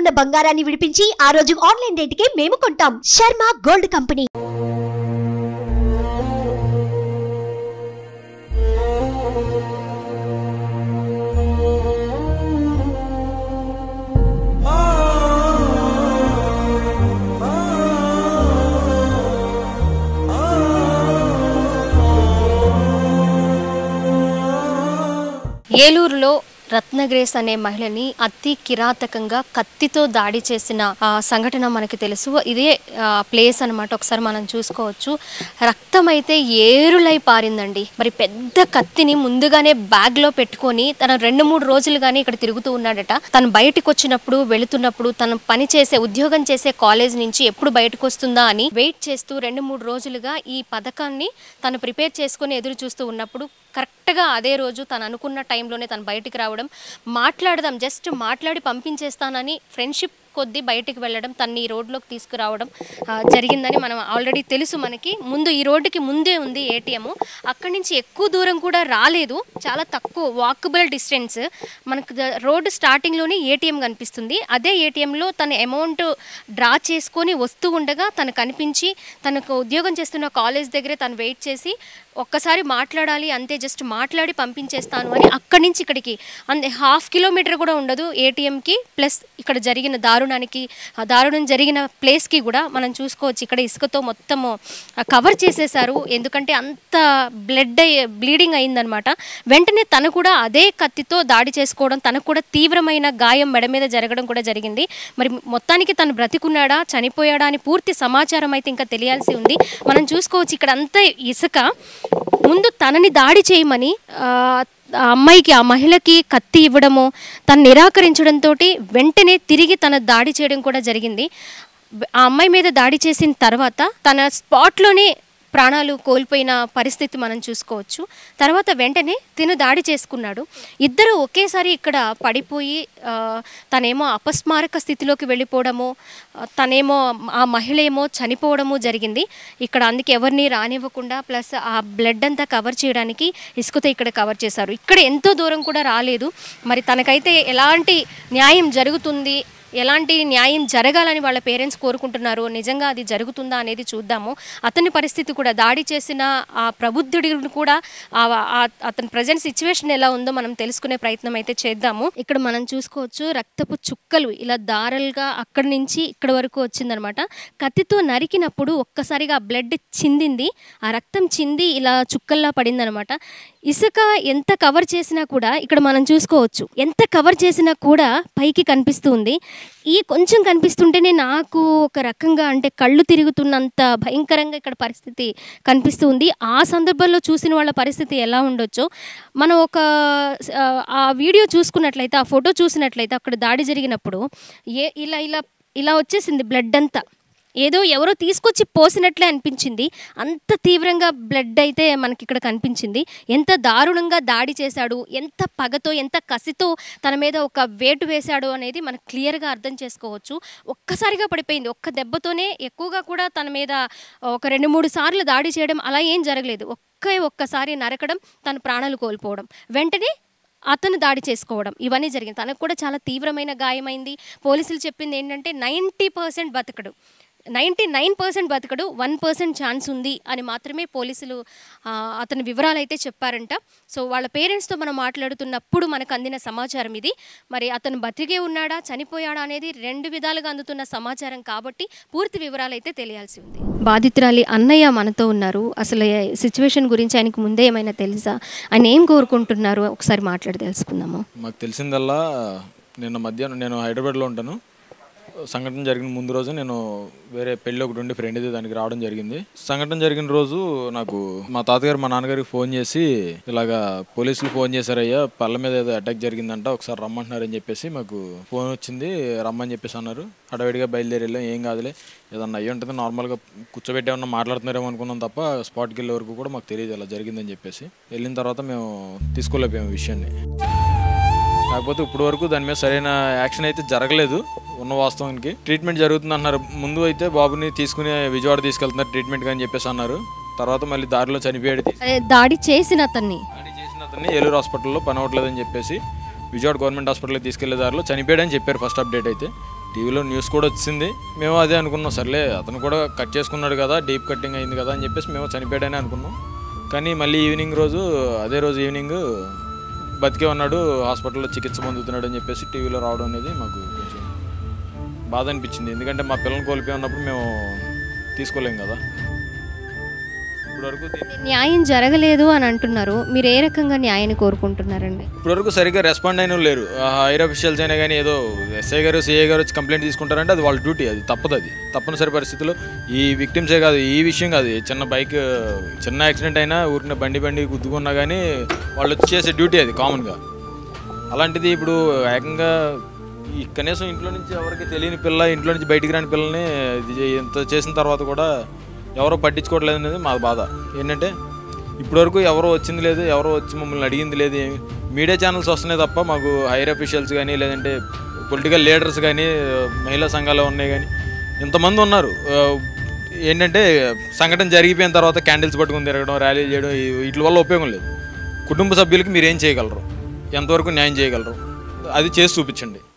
ఉన్న బంగారాన్ని విడిపించి ఆ రోజు ఆన్లైన్ రేటుకే మేము కొంటాం శర్మ గోల్డ్ కంపెనీ ఏలూరులో రత్నగ్రేస్ అనే మహిళని అతి కిరాతకంగా కత్తితో దాడి చేసిన ఆ, సంఘటన మనకి తెలుసు ఇదే ఆ, ప్లేస్ అన్నమాట ఒకసారి మనం చూసుకోవచ్చు రక్తం అయితే ఏరులై పారిందండి మరి పెద్ద కత్తిని ముందుగానే బ్యాగ్ లో పెట్టుకొని తన రెండు మూడు రోజులుగానే ఇక్కడ తిరుగుతూ ఉన్నాడట తను బయటకు వచ్చినప్పుడు వెళుతున్నప్పుడు తను పని చేసే ఉద్యోగం చేసే కాలేజ్ నుంచి ఎప్పుడు బయటకు వస్తుందా అని వెయిట్ చేస్తూ రెండు మూడు రోజులుగా ఈ పథకాన్ని తను ప్రిపేర్ చేసుకొని ఎదురు చూస్తూ ఉన్నప్పుడు కరెక్ట్గా అదే రోజు తను అనుకున్న టైంలోనే తను బయటికి రావడం మాట్లాడదాం జస్ట్ మాట్లాడి పంపించేస్తానని ఫ్రెండ్షిప్ కొద్దీ బయటికి వెళ్ళడం తన్ని ఈ రోడ్లోకి తీసుకురావడం ఆ, జరిగిందని మనం ఆల్రెడీ తెలుసు మనకి ముందు ఈ రోడ్డుకి ముందే ఉంది ఏటీఎం అక్కడి నుంచి ఎక్కువ దూరం కూడా రాలేదు చాలా తక్కువ వాకబుల్ డిస్టెన్స్ మనకు ద- రోడ్డు స్టార్టింగ్లోనే ఏటీఎం కనిపిస్తుంది అదే ఏటీఎంలో తన అమౌంట్ డ్రా చేసుకొని వస్తూ ఉండగా తను కనిపించి తనకు ఉద్యోగం చేస్తున్న కాలేజ్ దగ్గరే తను వెయిట్ చేసి ఒక్కసారి మాట్లాడాలి అంతే జస్ట్ మాట్లాడి పంపించేస్తాను అని అక్కడి నుంచి ఇక్కడికి అంతే హాఫ్ కిలోమీటర్ కూడా ఉండదు ఏటీఎంకి ప్లస్ ఇక్కడ జరిగిన దారుణానికి ఆ దారుణం జరిగిన ప్లేస్కి కూడా మనం చూసుకోవచ్చు ఇక్కడ ఇసుకతో మొత్తము కవర్ చేసేసారు ఎందుకంటే అంత బ్లడ్ బ్లీడింగ్ అయిందనమాట వెంటనే తను కూడా అదే కత్తితో దాడి చేసుకోవడం తనకు కూడా తీవ్రమైన గాయం మెడ మీద జరగడం కూడా జరిగింది మరి మొత్తానికి తను బ్రతికున్నాడా చనిపోయాడా అని పూర్తి సమాచారం అయితే ఇంకా తెలియాల్సి ఉంది మనం చూసుకోవచ్చు ఇక్కడ అంతా ఇసుక ముందు తనని దాడి చేయమని ఆ, ఆ అమ్మాయికి ఆ మహిళకి కత్తి ఇవ్వడము తను నిరాకరించడంతో వెంటనే తిరిగి తన దాడి చేయడం కూడా జరిగింది ఆ అమ్మాయి మీద దాడి చేసిన తర్వాత తన స్పాట్లోనే ప్రాణాలు కోల్పోయిన పరిస్థితి మనం చూసుకోవచ్చు తర్వాత వెంటనే తిను దాడి చేసుకున్నాడు ఇద్దరు ఒకేసారి ఇక్కడ పడిపోయి ఆ, తనేమో అపస్మారక స్థితిలోకి వెళ్ళిపోవడము ఆ, తనేమో ఆ మహిళ ఏమో చనిపోవడము జరిగింది ఇక్కడ అందుకే ఎవరిని రానివ్వకుండా ప్లస్ ఆ బ్లడ్ అంతా కవర్ చేయడానికి ఇసుకతో ఇక్కడ కవర్ చేశారు ఇక్కడ ఎంతో దూరం కూడా రాలేదు మరి తనకైతే ఎలాంటి న్యాయం జరుగుతుంది ఎలాంటి న్యాయం జరగాలని వాళ్ళ పేరెంట్స్ కోరుకుంటున్నారు నిజంగా అది జరుగుతుందా అనేది చూద్దాము అతని పరిస్థితి కూడా దాడి చేసిన ఆ ప్రబుద్ధుడిని కూడా ఆ ఆ- అతని ప్రజెంట్ సిచ్యువేషన్ ఎలా ఉందో మనం తెలుసుకునే ప్రయత్నం అయితే చేద్దాము ఇక్కడ మనం చూసుకోవచ్చు రక్తపు చుక్కలు ఇలా దారలుగా అక్కడి నుంచి ఇక్కడ వరకు వచ్చిందనమాట కత్తితో నరికినప్పుడు ఒక్కసారిగా ఆ బ్లడ్ చిందింది ఆ రక్తం చింది ఇలా చుక్కల్లా పడిందనమాట ఇసుక ఎంత కవర్ చేసినా కూడా ఇక్కడ మనం చూసుకోవచ్చు ఎంత కవర్ చేసినా కూడా పైకి కనిపిస్తుంది ఈ కొంచెం కనిపిస్తుంటేనే నాకు ఒక రకంగా అంటే కళ్ళు తిరుగుతున్నంత భయంకరంగా ఇక్కడ పరిస్థితి కనిపిస్తుంది ఆ సందర్భంలో చూసిన వాళ్ళ పరిస్థితి ఎలా ఉండొచ్చో మనం ఒక ఆ, ఆ వీడియో చూసుకున్నట్లయితే ఆ ఫోటో చూసినట్లయితే అక్కడ దాడి జరిగినప్పుడు ఏ ఇలా ఇలా ఇలా వచ్చేసింది బ్లడ్ అంతా ఏదో ఎవరో తీసుకొచ్చి పోసినట్లే అనిపించింది అంత తీవ్రంగా బ్లడ్ అయితే మనకి ఇక్కడ కనిపించింది ఎంత దారుణంగా దాడి చేశాడు ఎంత పగతో ఎంత కసితో తన మీద ఒక వేటు వేశాడు అనేది మనకు క్లియర్గా అర్థం చేసుకోవచ్చు ఒక్కసారిగా పడిపోయింది ఒక్క దెబ్బతోనే ఎక్కువగా కూడా తన మీద ఒక రెండు మూడు సార్లు దాడి చేయడం అలా ఏం జరగలేదు ఒకే ఒక్కసారి నరకడం తన ప్రాణాలు కోల్పోవడం వెంటనే అతను దాడి చేసుకోవడం ఇవన్నీ జరిగింది తనకు కూడా చాలా తీవ్రమైన గాయమైంది పోలీసులు చెప్పింది ఏంటంటే నైంటీ పర్సెంట్ బతకడు నైంటీ నైన్ పర్సెంట్ బతకడు వన్ పర్సెంట్ ఛాన్స్ ఉంది అని మాత్రమే పోలీసులు ఆ, అతని వివరాలు అయితే చెప్పారంట సో వాళ్ళ పేరెంట్స్తో మనం మాట్లాడుతున్నప్పుడు మనకు అందిన సమాచారం ఇది మరి అతను బతికే ఉన్నాడా చనిపోయాడా అనేది రెండు విధాలుగా అందుతున్న సమాచారం కాబట్టి పూర్తి వివరాలు అయితే తెలియాల్సి ఉంది బాధితురాలి అన్నయ్య మనతో ఉన్నారు అసలు సిచ్యువేషన్ గురించి ఆయనకు ముందే ఏమైనా తెలుసా ఆయన ఏం కోరుకుంటున్నారు ఒకసారి మాట్లాడి తెలుసుకుందాము మాకు తెలిసిందల్లా నిన్న మధ్యాహ్నం నేను హైదరాబాద్లో ఉంటాను సంఘటన జరిగిన ముందు రోజు నేను వేరే పెళ్ళి ఒకటి ఉండి ఫ్రెండ్ దానికి రావడం జరిగింది సంఘటన జరిగిన రోజు నాకు మా తాతగారు మా నాన్నగారికి ఫోన్ చేసి ఇలాగా పోలీసులు ఫోన్ చేశారయ్యా పళ్ళ మీద ఏదో అటాక్ జరిగిందంట ఒకసారి రమ్మంటున్నారని చెప్పేసి మాకు ఫోన్ వచ్చింది రమ్మని చెప్పేసి అన్నారు హడావిడిగా బయలుదేరి వెళ్ళాం ఏం కాదులే ఏదన్నా అయ్యి ఉంటుంది నార్మల్గా కూర్చోబెట్టి ఏమన్నా మాట్లాడుతున్నారేమో అనుకున్నాం తప్ప స్పాట్కి వెళ్ళే వరకు కూడా మాకు తెలియదు అలా జరిగిందని చెప్పేసి వెళ్ళిన తర్వాత మేము తీసుకోలేకపోయాము ఈ విషయాన్ని కాకపోతే ఇప్పుడు వరకు దాని మీద సరైన యాక్షన్ అయితే జరగలేదు ఉన్న వాస్తవానికి ట్రీట్మెంట్ జరుగుతుంది అన్నారు ముందు అయితే బాబుని తీసుకుని విజయవాడ తీసుకెళ్తున్నారు ట్రీట్మెంట్ అని చెప్పేసి అన్నారు తర్వాత మళ్ళీ దారిలో చనిపోయాడు అదే దాడి చేసిన అతన్ని దాడి చేసిన అతన్ని ఏలూరు హాస్పిటల్లో పని అవ్వట్లేదని చెప్పేసి విజయవాడ గవర్నమెంట్ హాస్పిటల్కి తీసుకెళ్లే దారిలో చనిపోయాడని చెప్పారు ఫస్ట్ అప్డేట్ అయితే టీవీలో న్యూస్ కూడా వచ్చింది మేము అదే అనుకున్నాం సర్లే అతను కూడా కట్ చేసుకున్నాడు కదా డీప్ కట్టింగ్ అయింది కదా అని చెప్పేసి మేము చనిపోయాడని అనుకున్నాం కానీ మళ్ళీ ఈవినింగ్ రోజు అదే రోజు ఈవినింగ్ బతికే ఉన్నాడు హాస్పిటల్లో చికిత్స పొందుతున్నాడు అని చెప్పేసి టీవీలో రావడం అనేది మాకు కొంచెం బాధ అనిపించింది ఎందుకంటే మా పిల్లల్ని కోల్పోయి ఉన్నప్పుడు మేము తీసుకోలేం కదా ఇప్పటివరకు దీన్ని న్యాయం జరగలేదు అని అంటున్నారు మీరు ఏ రకంగా న్యాయాన్ని కోరుకుంటున్నారండి ఇప్పటివరకు సరిగ్గా రెస్పాండ్ అయిన వాళ్ళు లేరు హైర్ అఫీషియల్స్ అయినా కానీ ఏదో ఎస్ఐ గారు సిఐ గారు వచ్చి కంప్లైంట్ తీసుకుంటారంటే అది వాళ్ళ డ్యూటీ అది తప్పదు అది తప్పనిసరి పరిస్థితుల్లో ఈ విక్టిమ్సే కాదు ఈ విషయం కాదు ఈ చిన్న బైక్ చిన్న యాక్సిడెంట్ అయినా ఊరిన బండి బండి గుద్దుకున్నా కానీ వాళ్ళు వచ్చి చేసే డ్యూటీ అది కామన్గా అలాంటిది ఇప్పుడు ఏకంగా ఈ కనీసం ఇంట్లో నుంచి ఎవరికి తెలియని పిల్ల ఇంట్లో నుంచి బయటికి రాని పిల్లల్ని ఇది చే- ఇంత చేసిన తర్వాత కూడా ఎవరో పట్టించుకోవట్లేదు అనేది మా బాధ ఏంటంటే ఇప్పటివరకు ఎవరో వచ్చింది లేదు ఎవరో వచ్చి మమ్మల్ని అడిగింది లేదు ఏమి మీడియా ఛానల్స్ వస్తున్నాయి తప్ప మాకు హైర్ అఫీషియల్స్ కానీ లేదంటే పొలిటికల్ లీడర్స్ కానీ మహిళా సంఘాలు ఉన్నాయి కానీ ఇంతమంది ఉన్నారు ఆ, ఏంటంటే సంఘటన జరిగిపోయిన తర్వాత క్యాండిల్స్ పట్టుకుని తిరగడం ర్యాలీ చేయడం ఈ- వీటి వల్ల ఉపయోగం లేదు కుటుంబ సభ్యులకి మీరు ఏం చేయగలరు ఎంతవరకు న్యాయం చేయగలరు అది చేసి చూపించండి